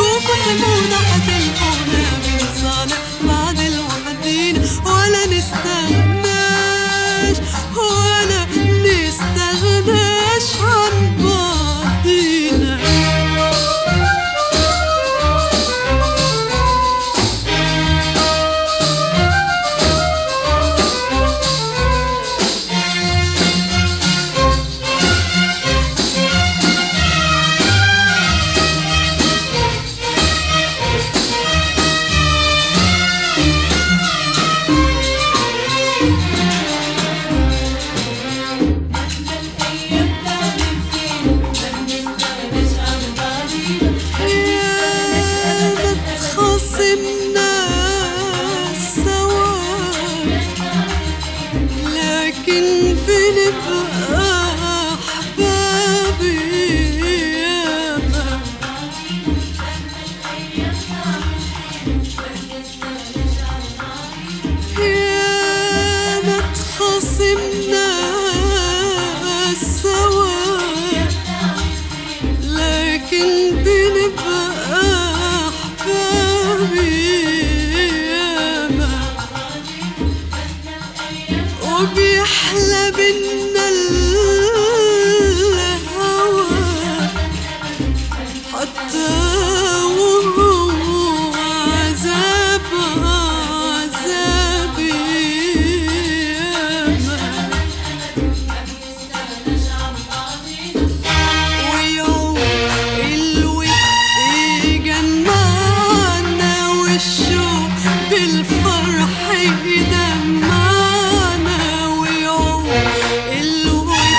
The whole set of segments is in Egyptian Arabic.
أرجوكوا سيبونا هتلقونا بنصالح بعد الوحدين ولا نستغناش ولا نستغناش عن بعضينا ياما اتخاصمنا سوا لكن بنبقى أحباب ياما ياما اتخاصمنا سوا لكن بنبقى أحباب ياما وبيحلى بينا الهوى حتى وهو عذاب عذاب ياما ويوم الود يجمعنا والشوق بالفرح يدمعنا ويوم الود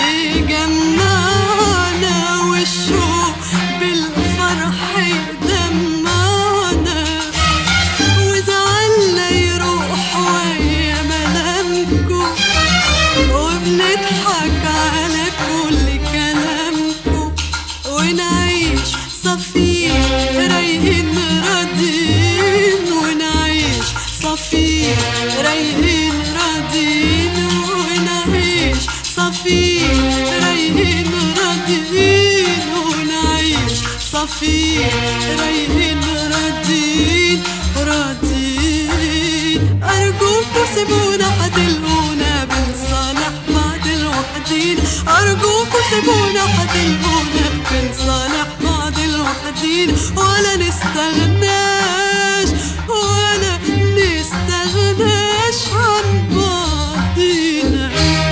يجمعنا والشوق بالفرح يدمعنا وزعلنا يروح ويا ملامكم وبنضحك على كل كلامكم ونعيش صفير رايقين راضيين ونعيش صفير رايقين راضيين ونعيش صفير رايقين راضيين ونعيش صفير رايقين راضيين راضيين أرجوكوا سيبونا هتلقونا بنصالح بعد الوحدين أرجوكوا سيبونا هتلقونا بنصالح بعد الوحدين ولا نستغناش ولا نستغناش عن بعضينا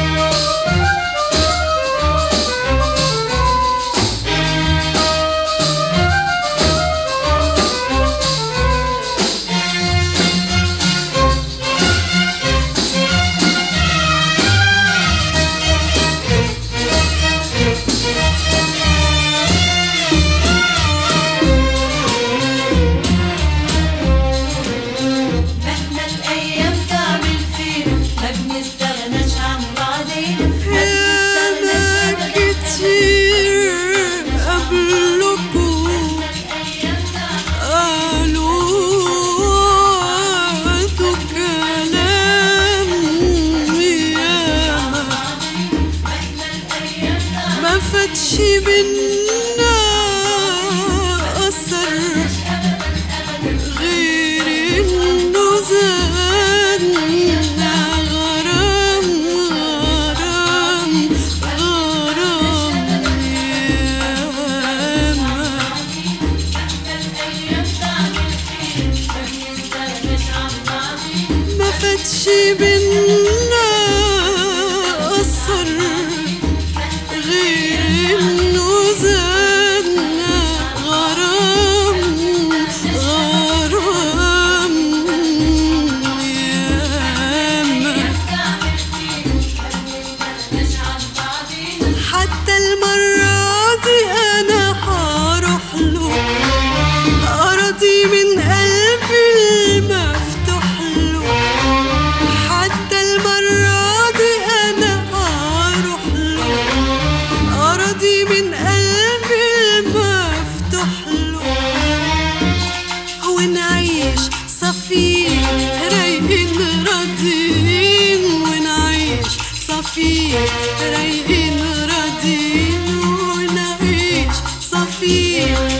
مهما الايام تعمل فينا ما بنستغناش عن بعضينا ما ياما بنستغناش ابدا كتير قبلكوا الايام تعمل قالوا وعدوا كلام ياما مهما الايام تعمل ما فاتش بينا أثر غير إنه زادنا غرام غرام غرام ياما الايام تعمل فينا ما بنستغناش عن بعضينا ما فاتش بينا أثر غير إنه زادنا غرام غرام ياما تعمل فينا ما بنستغناش عن بعضينا حتى المرة دي أنا هروح له أراضي من قلبي المفتوح له حتى المرة دي أنا هروح له أراضي من قلبي المفتوح له ونعيش صفير رايقين راضيين ونعيش صفير رايقين راضيين ونعيش صفير